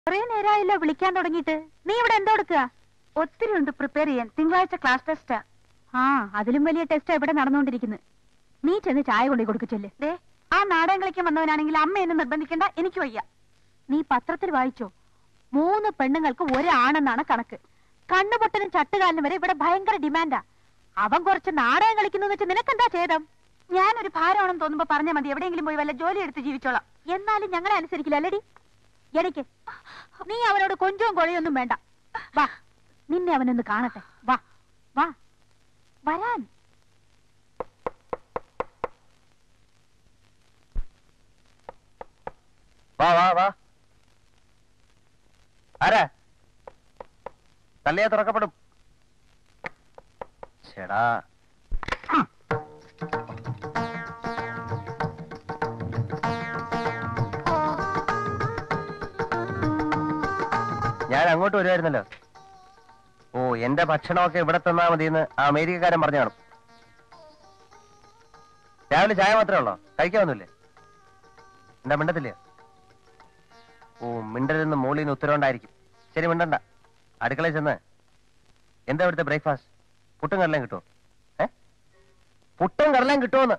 കുറെ നേരമായല്ലോ വിളിക്കാൻ തുടങ്ങിയിട്ട് നീ ഇവിടെ എന്തോ എടുക്കുക ഒത്തിരി ഉണ്ട് പ്രിപ്പയർ ചെയ്യാൻ തിങ്കളാഴ്ച ക്ലാസ് ടെസ്റ്റാ ആ അതിലും വലിയ ടെസ്റ്റ് ഇവിടെ നടന്നുകൊണ്ടിരിക്കുന്നത് നീ ചെന്ന് ചായ കൊണ്ടു കൊടുക്കച്ചല്ലേ ദേ ആ നാടകം കളിക്കാൻ വന്നവനാണെങ്കിൽ അമ്മ എന്നെ നിർബന്ധിക്കണ്ട എനിക്ക് വയ്യ നീ പത്രത്തിൽ വായിച്ചോ മൂന്ന് പെണ്ണുങ്ങൾക്ക് ഒരാണെന്നാണ് കണക്ക് കണ്ണുപൊട്ടനും ചട്ടുകാലിനും വരെ ഇവിടെ ഭയങ്കര ഡിമാൻഡാ അവൻ കുറച്ച് നാടകം കളിക്കുന്നു വെച്ച് നിനക്കെന്താ ഛേദം ഞാനൊരു ഭാരമാണെന്ന് തോന്നുമ്പോ പറഞ്ഞാൽ മതി എവിടെയെങ്കിലും പോയി വല്ല ജോലി എടുത്ത് ജീവിച്ചോളാം എന്നാലും ഞങ്ങളെ അനുസരിക്കില്ല അല്ലടി എനിക്ക് നീ അവനോട് കൊഞ്ചവും കൊഴയൊന്നും വേണ്ട വാ നിന്നെ അവനൊന്ന് കാണട്ടെ വാ വാ വരാൻ വാ വാ വാ ആരാ തള്ളിയാ തുറക്കപ്പെടും ചേടാ ഞാൻ അങ്ങോട്ട് വരുമായിരുന്നല്ലോ ഓ എന്റെ ഭക്ഷണമൊക്കെ ഇവിടെ തന്നാ മതിയെന്ന് ആ അമേരിക്കക്കാരൻ പറഞ്ഞു കാണും രാവിലെ ചായ മാത്രമേ ഉള്ളോ കഴിക്കാവുന്നില്ലേ എന്താ മിണ്ടത്തില്ലേ ഓ മിണ്ടലെന്ന് മോളിൽ നിന്ന് ഉത്തരവുണ്ടായിരിക്കും ശരി മിണ്ടണ്ട അടുക്കളയിൽ ചെന്ന് എന്താ ഇവിടുത്തെ ബ്രേക്ക്ഫാസ്റ്റ് പുട്ടും കടലയും കിട്ടുമോ ഏ പുട്ടും കടലയും കിട്ടുമോന്ന്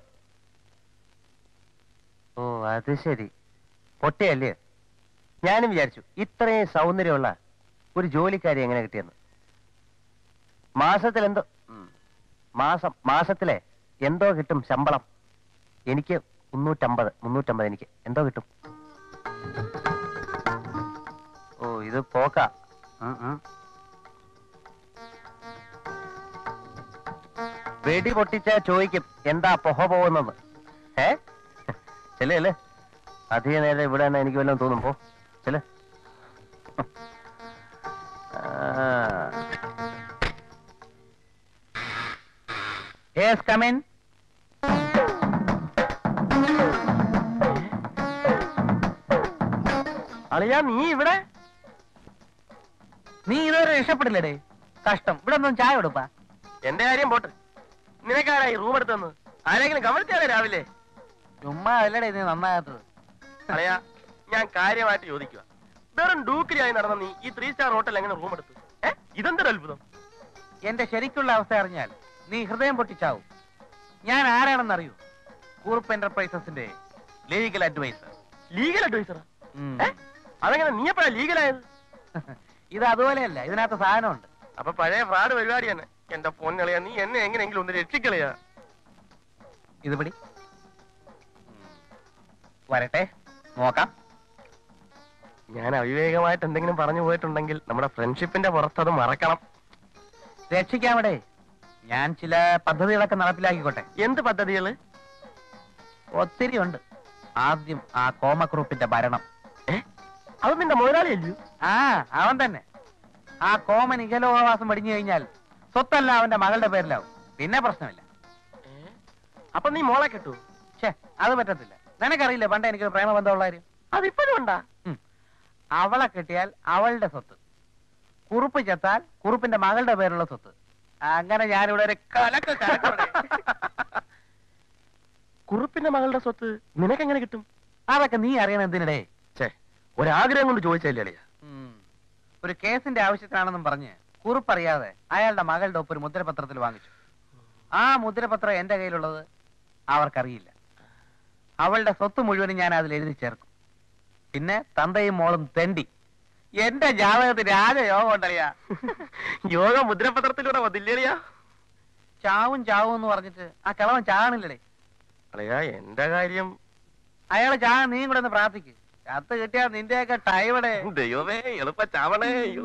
ഓ അത് ശരി പൊട്ടിയല്ലേ ഞാനും വിചാരിച്ചു ഇത്രയും സൗന്ദര്യമുള്ള ഒരു ജോലിക്കാരി എങ്ങനെ കിട്ടിയെന്ന് മാസത്തിൽ എന്തോ ഉം. മാസം മാസത്തിലെ എന്തോ കിട്ടും ശമ്പളം എനിക്ക് മുന്നൂറ്റമ്പത് മുന്നൂറ്റമ്പത് എനിക്ക് എന്തോ കിട്ടും ഓ ഇത് പോക്ക ഉം, ഉം. വെടി പൊട്ടിച്ച ചോദിക്കും എന്താ പൊഹ പോകുന്നത് ഏ ചെല്ലേ അല്ലേ അധിക നേരം ഇവിടെ തന്നെ എനിക്ക് വല്ലതും തോന്നും പോ ചെല്ലേ യെസ് കമിൻ അളിയാ നീ ഇവിടെ നീ ഇതുവരെ രക്ഷപ്പെടില്ലടേ കഷ്ടം ഇവിടെ ഒന്നും ചായ കൊടുപ്പാ എന്റെ കാര്യം പോട്ട് നിനക്കാരായി റൂം എടുത്തെന്ന് ആരെങ്കിലും കമഴ്ത്തിയാലേ രാവിലെ ചുമ്മാ അല്ലടേ നീ നന്നാകാത്തത് അളയാ ഞാൻ കാര്യമായിട്ട് ചോദിക്കുക വെറും ഡൂക്കിരിയായി നടന്ന നീ ഈ ത്രീ സ്റ്റാർ ഹോട്ടൽ എങ്ങനെ റൂം എടുത്തു ഏ ഇതെന്തൊരു അത്ഭുതം എന്റെ ശരിക്കുള്ള അവസ്ഥ അറിഞ്ഞാൽ നീ ഹൃദയം പൊട്ടിച്ചാവും ഞാൻ ആരാണെന്ന് അറിയൂ കൂർപ്പ് എന്റർപ്രൈസസിന്റെ ലീഗൽ അഡ്വൈസർ ലീഗൽ അഡ്വൈസറാ ഏ അതെങ്ങനെ നീ എപ്പോഴാ ലീഗലായത് ഇത് അതുപോലെയല്ല ഇതിനകത്ത് സാധനമുണ്ട് അപ്പൊ പഴയ ഫ്രാഡ് പരിപാടി തന്നെ എന്റെ പൊന്നളിയാ നീ എന്നെ എങ്ങനെയെങ്കിലും ഒന്ന് രക്ഷിക്കളയാ ഇത് പിടി വരട്ടെ നോക്കാം ഞാൻ അവിവേകമായിട്ട് എന്തെങ്കിലും പറഞ്ഞു പോയിട്ടുണ്ടെങ്കിൽ നമ്മുടെ ഫ്രണ്ട്ഷിപ്പിന്റെ പുറത്ത് അത് മറക്കണം രക്ഷിക്കാമടേ ഞാൻ ചില പദ്ധതികളൊക്കെ നടപ്പിലാക്കിക്കോട്ടെ എന്ത് പദ്ധതികള് ഒത്തിരി ഉണ്ട് ആദ്യം ആ കോമക്രൂപ്പിന്റെ ഭരണം ഏ അത് നിന്റെ മുതലാളിയല്ലയോ ആ അവൻ തന്നെ ആ കോമൻ ഇഹലോകവാസം വെടിഞ്ഞു കഴിഞ്ഞാൽ സ്വത്തല്ല അവന്റെ മകളുടെ പേരിലാവും പിന്നെ പ്രശ്നമില്ല അപ്പൊ നീ മോളെ കിട്ടൂ ഛേ അത് പറ്റത്തില്ല നിനക്കറിയില്ല പണ്ട് എനിക്കൊരു പ്രേമബന്ധമുള്ള കാര്യം അതിപ്പോഴും ഉണ്ടാ ഉം. അവളെ കിട്ടിയാൽ അവളുടെ സ്വത്ത് കുറുപ്പ് ചത്താൽ കുറുപ്പിന്റെ മകളുടെ പേരുള്ള സ്വത്ത് അങ്ങനെ ഞാനിവിടെ ഒരു കലക്ക് കലക്കവിടെ കുറുപ്പിന്റെ മകളുടെ സ്വത്ത് നിനക്കെങ്ങനെ കിട്ടും അതൊക്കെ നീ അറിയണം എന്തിനടേ ഛേ ഒരാഗ്രഹം കൊണ്ട് ചോദിച്ചല്ലേ അളിയാ ഉം. ഒരു കേസിന്റെ ആവശ്യത്തിനാണെന്നും പറഞ്ഞ് കുറിപ്പറിയാതെ അയാളുടെ മകളുടെ ഒപ്പ് ഒരു മുദ്രപത്രത്തിൽ വാങ്ങിച്ചു ആ മുദ്രപത്രം എന്റെ കയ്യിലുള്ളത് അവർക്കറിയില്ല അവളുടെ സ്വത്ത് മുഴുവനും ഞാൻ അതിൽ എഴുതി ചേർക്കും പിന്നെ തന്തയും മോളും തെണ്ടി എന്റെ ജാതകത്തിൽ രാജയോഗം ഉണ്ടറിയാ യോഗ മുദ്രപത്രത്തിലൂടെ വന്നില്ലേളിയാ ചാവും ചാവും എന്ന് പറഞ്ഞിട്ട് ആ കിളവൻ ചാകണില്ലടേ അളിയാ എന്റെ കാര്യം അയാള് ചാകാൻ നീയും കൂടെ ഒന്ന് പ്രാർത്ഥിക്ക് കത്ത് കിട്ടിയാ നിന്റെയൊക്കെ ടൈവടെ ദൈവമേ എളുപ്പ ചാവണേ അയ്യോ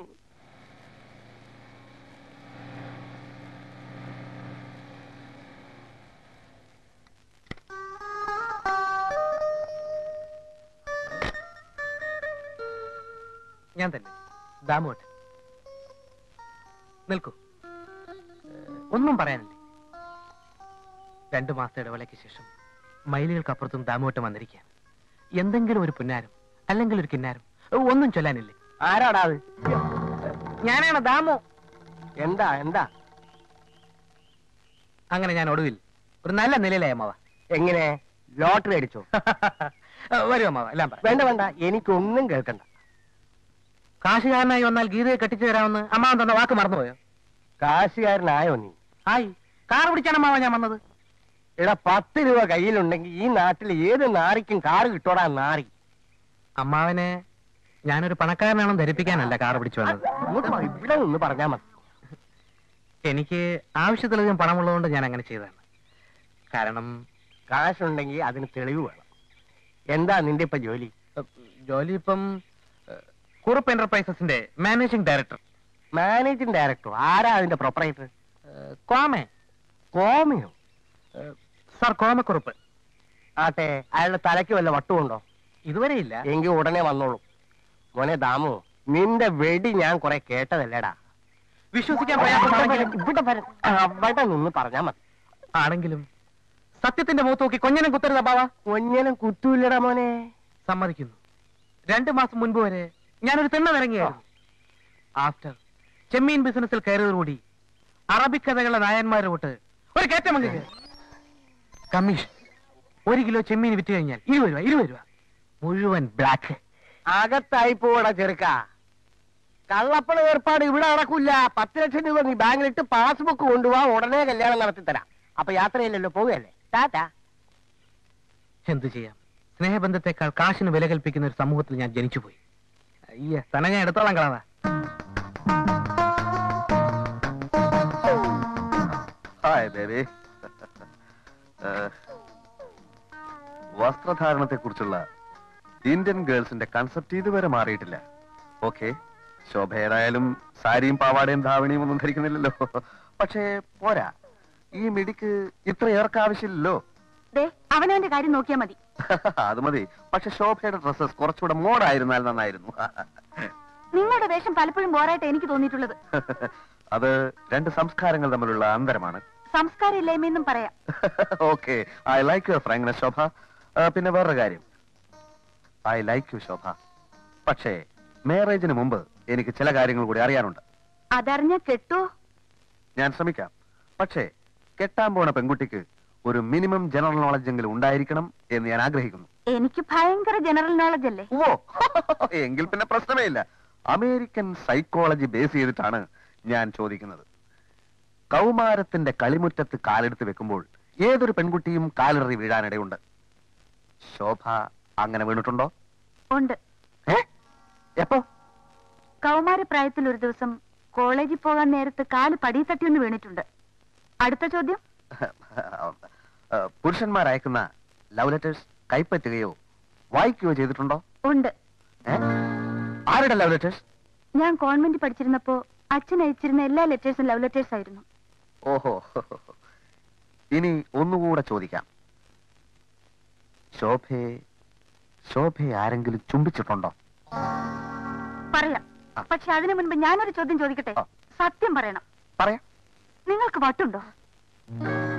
ഞാൻ തന്നെ ദാമോട്ട് നിൽക്കൂ ഏഹ്, ഒന്നും പറയാനില്ലേ രണ്ടു മാസത്തെ ഇടവേളയ്ക്ക് ശേഷം മൈലുകൾക്കപ്പുറത്തും ദാമോട്ടം വന്നിരിക്കുക എന്തെങ്കിലും ഒരു പുന്നാരം അല്ലെങ്കിൽ ഒരു കിന്നാരം ഏഹ്, ഒന്നും ചൊല്ലാനില്ലേ ആരാടാ അത് ഞാനാണ് ദാമോ എന്താ എന്താ അങ്ങനെ ഞാൻ ഒടുവിൽ ഒരു നല്ല നിലയിലായി അമ്മാവ എങ്ങനെ ലോട്ടറി അടിച്ചോ വരൂ അമ്മാവ എല്ലാം പറ വേണ്ട വേണ്ട എനിക്കൊന്നും കേൾക്കണ്ട കാശുകാരനായി വന്നാൽ ഗീതയെ കെട്ടിച്ചു തരാമെന്ന് അമ്മാവൻ തന്ന വാക്ക് മറന്നുപോയോ കാശുകാരനായോ നീ ആയി കാർ പിടിച്ചാണ് അമ്മാവൻ ഞാൻ വന്നത് എടാ പത്ത് രൂപ കയ്യിലുണ്ടെങ്കിൽ ഈ നാട്ടിൽ ഏത് നാറിക്കും കാറ് കിട്ടോടാ നാറി അമ്മാവനെ ഞാനൊരു പണക്കാരനാണെന്ന് ധരിപ്പിക്കാനല്ല കാർ പിടിച്ചു വന്നത് ഇങ്ങോട്ട് വാ, ഇവിടെ നിന്ന് പറഞ്ഞാ മതി എനിക്ക് ആവശ്യത്തിലധികം പണമുള്ളതുകൊണ്ട് ഞാൻ അങ്ങനെ ചെയ്തതാണ് കാരണം കാശുണ്ടെങ്കിൽ അതിന് തെളിവ് വേണം എന്താ നിന്റെ ഇപ്പൊ ജോലി ജോലി ഇപ്പം ഏഹ്, കുറുപ്പ് എന്റർപ്രൈസസിന്റെ മാനേജിംഗ് ഡയറക്ടർ മാനേജിംഗ് ഡയറക്ടർ ആരാ അതിന്റെ പ്രൊപ്പറേറ്റർ ഏഹ്, കോമെ കോമിയോ ഏഹ്, സാർ കോമക്കുറുപ്പ് ആട്ടെ അയാളുടെ തലയ്ക്ക് വല്ല വട്ടുമുണ്ടോ ഇതുവരെ ഇല്ല എങ്കിൽ ഉടനെ വന്നോളൂ മോനെ ദാമു നിന്റെ വെടി ഞാൻ കുറെ കേട്ടതല്ലേടാ വിശ്വസിക്കാൻ ഇവിടെ പ്രയാസമാണെങ്കിലും ഇവിടെ വരെ അവിടെ നിന്ന് പറഞ്ഞാ മതി ആണെങ്കിലും സത്യത്തിന്റെ മുഖത്ത് നോക്കി കൊഞ്ഞനം കുത്തരുത് അപ്പാവ കൊഞ്ഞനും കുത്തൂല്ലടാ മോനെ സമ്മതിക്കുന്നു രണ്ടു മാസം മുൻപ് വരെ ഞാനൊരു തിണ്ണ ഇറങ്ങിയായിരുന്നു ആഫ്റ്റർ ചെമ്മീൻ ബിസിനസ്സിൽ കയറിയതോടുകൂടി അറബിക് കഥകളുടെ നായന്മാരെ വിട്ട് ഒരു കയറ്റം അങ്ങ് കയറി. കമ്മീഷൻ ഒരു കിലോ ചെമ്മീൻ വിറ്റ് കഴിഞ്ഞാൽ ഇരുപത് രൂപ ഇരുപത് രൂപ മുഴുവൻ ബ്ലാക്ക് അകത്തായി പോടാ ചെറുക്ക കള്ളപ്പണ ഏർപ്പാട് ഇവിടെ നടക്കൂല പത്ത് ലക്ഷം രൂപ നീ ബാങ്കിലിട്ട് പാസ്ബുക്ക് കൊണ്ടുപോവാ ഉടനെ കല്യാണം നടത്തി തരാം അപ്പൊ യാത്രയില്ലല്ലോ പോവുകയല്ലേ ടാറ്റാ എന്തു ചെയ്യാം സ്നേഹബന്ധത്തെക്കാൾ കാശിന് വില കൽപ്പിക്കുന്ന ഒരു സമൂഹത്തിൽ ഞാൻ ജനിച്ചുപോയി അയ്യ തന്നെ ഞാൻ എടുത്തോളാം കളവാ ഹായ് ബേബി വസ്ത്രധാരണത്തെ കുറിച്ചുള്ള ഇന്ത്യൻ ഗേൾസിന്റെ കൺസെപ്റ്റ് ഇതുവരെ മാറിയിട്ടില്ല ഓക്കെ ശോഭ ഏതായാലും സാരിയും പാവാടയും ധാവണിയും ഒന്നും ധരിക്കുന്നില്ലല്ലോ പക്ഷേ പോരാ ഈ മിടിക്ക് ഇത്ര ഏർക്ക് ആവശ്യമില്ലല്ലോ ദേ അവനവന്റെ കാര്യം നോക്കിയാ മതി അത് മതി പക്ഷെ ശോഭയുടെ ഡ്രസ്സസ് കുറച്ചുകൂടെ മോഡായിരുന്നാൽ നന്നായിരുന്നു നിങ്ങളുടെ വേഷം പലപ്പോഴും ബോറായിട്ട് എനിക്ക് തോന്നിയിട്ടുള്ളത് അത് രണ്ട് സംസ്കാരങ്ങൾ തമ്മിലുള്ള അന്തരമാണ് സംസ്കാരം ഇല്ലായ്മയെന്നും പറയാം okay I like your frankness Shobha ആ, പിന്നെ വേറൊരു കാര്യം ഐ ലൈക്ക് യു ശോഭ പക്ഷേ മാരേജിന് മുമ്പ് എനിക്ക് ചില കാര്യങ്ങൾ കൂടി അറിയാനുണ്ട് അതറിഞ്ഞ കെട്ടോ ഞാൻ ശ്രമിക്കാം പക്ഷേ കെട്ടാൻ പോണ പെൺകുട്ടിക്ക് ഒരു മിനിമം ജനറൽ നോളജ് എങ്കിലും ഉണ്ടായിരിക്കണം എന്ന് ഞാൻ ആഗ്രഹിക്കുന്നു എനിക്ക് ഭയങ്കര ജനറൽ നോളജ് അല്ലേ ഓ എങ്കിൽ പിന്നെ പ്രശ്നമേ ഇല്ല അമേരിക്കൻ സൈക്കോളജി ബേസ് ചെയ്തിട്ടാണ് ഞാൻ ചോദിക്കുന്നത് കൗമാരത്തിന്റെ കളിമുറ്റത്ത് കാലെടുത്ത് വെക്കുമ്പോൾ ഏതൊരു പെൺകുട്ടിയും കാലിറി വീഴാനിടയുണ്ട് ശോഭ അങ്ങനെ വീണിട്ടുണ്ടോ ഉണ്ട് ഏ എപ്പോ കൗമാരപ്രായത്തിൽ ഒരു ദിവസം കോളേജിൽ പോകാൻ നേരത്ത് കാല് പടി തട്ടിയൊന്ന് വീണിട്ടുണ്ട് അടുത്ത ചോദ്യം പുരുഷന്മാർ അയക്കുന്ന ലവ് ലെറ്റേഴ്സ് കൈപ്പറ്റുകയോ വായിക്കുകയോ ചെയ്തിട്ടുണ്ടോ ഉണ്ട് ഏ? ആരുടെ ലവ് ലെറ്റേഴ്സ് ഞാൻ കോൺവെന്റ് പഠിച്ചിരുന്നപ്പോ അച്ഛൻ അയച്ചിരുന്ന എല്ലാ ലെറ്റേഴ്സും ലവ് ലെറ്റേഴ്സ് ആയിരുന്നു ഓഹോ ഇനി ഒന്നുകൂടെ ചോദിക്കാം ശോഭയെ ശോഭയെ ആരെങ്കിലും ചുംബിച്ചിട്ടുണ്ടോ പറയാം ആ. പക്ഷെ അതിനു മുൻപ് ഞാനൊരു ചോദ്യം ചോദിക്കട്ടെ ആ. സത്യം പറയണം പറയാം നിങ്ങൾക്ക് വട്ടുണ്ടോ